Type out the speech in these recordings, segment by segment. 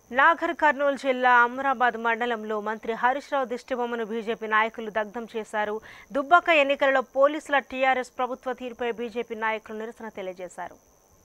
నాగర్ కర్నూలు జిల్లా అమరాబాద్ మండలంలో మంత్రి హరీష్ రావు దిష్టిబొమ్మను బీజేపీ నాయకులు దగ్ధం చేశారు దుబ్బాక ఎన్నికలలో పోలీసుల టీఆర్ఎస్ ప్రభుత్వ తీరుపై బీజేపీ నాయకులు నిరసన తెలియజేశారు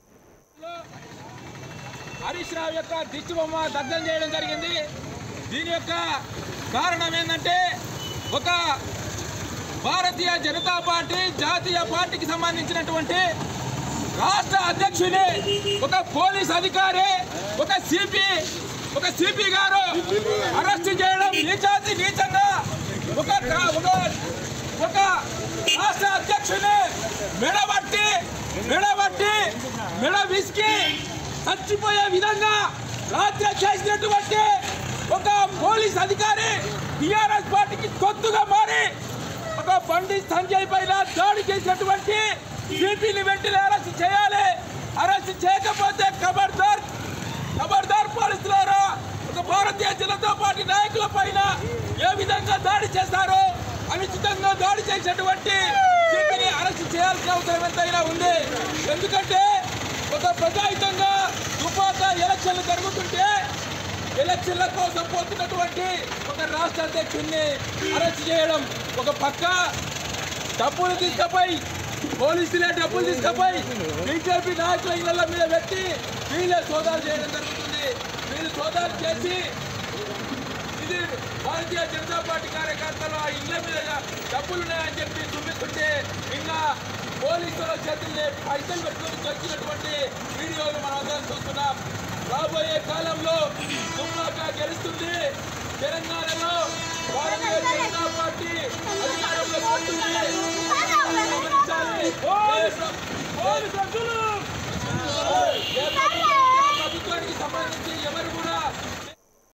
హరీష్ రావు యొక్క దిష్టి బొమ్మ దగ్ధం చేయడం జరిగింది దీని యొక్క కారణం ఏంటంటే ఒక భారతీయ జనతా పార్టీ జాతీయ పార్టీకి సంబంధించినటువంటి రాష్ట్ర అధ్యక్షుని ఒక పోలీస్ అధికారి ఒక సిపి ఒక సిపి గారు అరెస్ట్ చేయడం నీచాతి నీచంగా ఒక ఒక ఒక రాష్ట్ర అధ్యక్షుని మెడబట్టి మెడబట్టి మెడ విసికి చచ్చిపోయే విధంగా రాత్రి చేసినటువంటి ఒక పోలీస్ అధికారి టిఆర్ఎస్ పార్టీకి తొత్తుగా మారి ఒక బండి సంజయ్ పైన దాడి చేసినటువంటి సిపిని వెంటనే అరెస్ట్ చేయాలి అరెస్ట్ చేయకపోతే ఖబర్దార్ ఖబర్దార్ పోలీసులారా ఒక భారతీయ జనతా పార్టీ నాయకుల పైన ఏ విధంగా దాడి చేస్తారో అనుచితంగా దాడి చేసినటువంటి సిపిని అరెస్ట్ చేయాల్సిన అవసరం ఎంతైనా ఉంది ఎందుకంటే ఒక ప్రజాహితంగా దుబాక ఎలక్షన్లు జరుగుతుంటే ఎలక్షన్ల కోసం పోతున్నటువంటి ఒక రాష్ట్ర అధ్యక్షుడిని అరెస్ట్ చేయడం ఒక పక్క డబ్బులు తీసుకపోయి పోలీసులే డబ్బులు తీసుకపోయి బీజేపీ నాయకుల ఇళ్ల మీద పెట్టి వీళ్ళే సోదాలు చేయడం జరుగుతుంది వీళ్ళు సోదాలు చేసి ఇది భారతీయ జనతా పార్టీ కార్యకర్తలు ఆ ఇళ్ల మీద డబ్బులు ఉన్నాయని చెప్పి చూపిస్తుంటే ఇంకా పోలీసుల చేతుల్ని పైసలు పెట్టుకుని వచ్చినటువంటి వీడియోలు మనం అందరం చూస్తున్నాం రాబోయే కాలంలో దుమ్మాక గెలుస్తుంది తెలంగాణలో భారతీయ జనతా పార్టీ అధికారంలోకి వస్తుంది గమనించాలి. Police police అడ్డులు! ఏ ప్రభుత్వం- ఏ ప్రభుత్వానికి సంబంధించి ఎవరు కూడా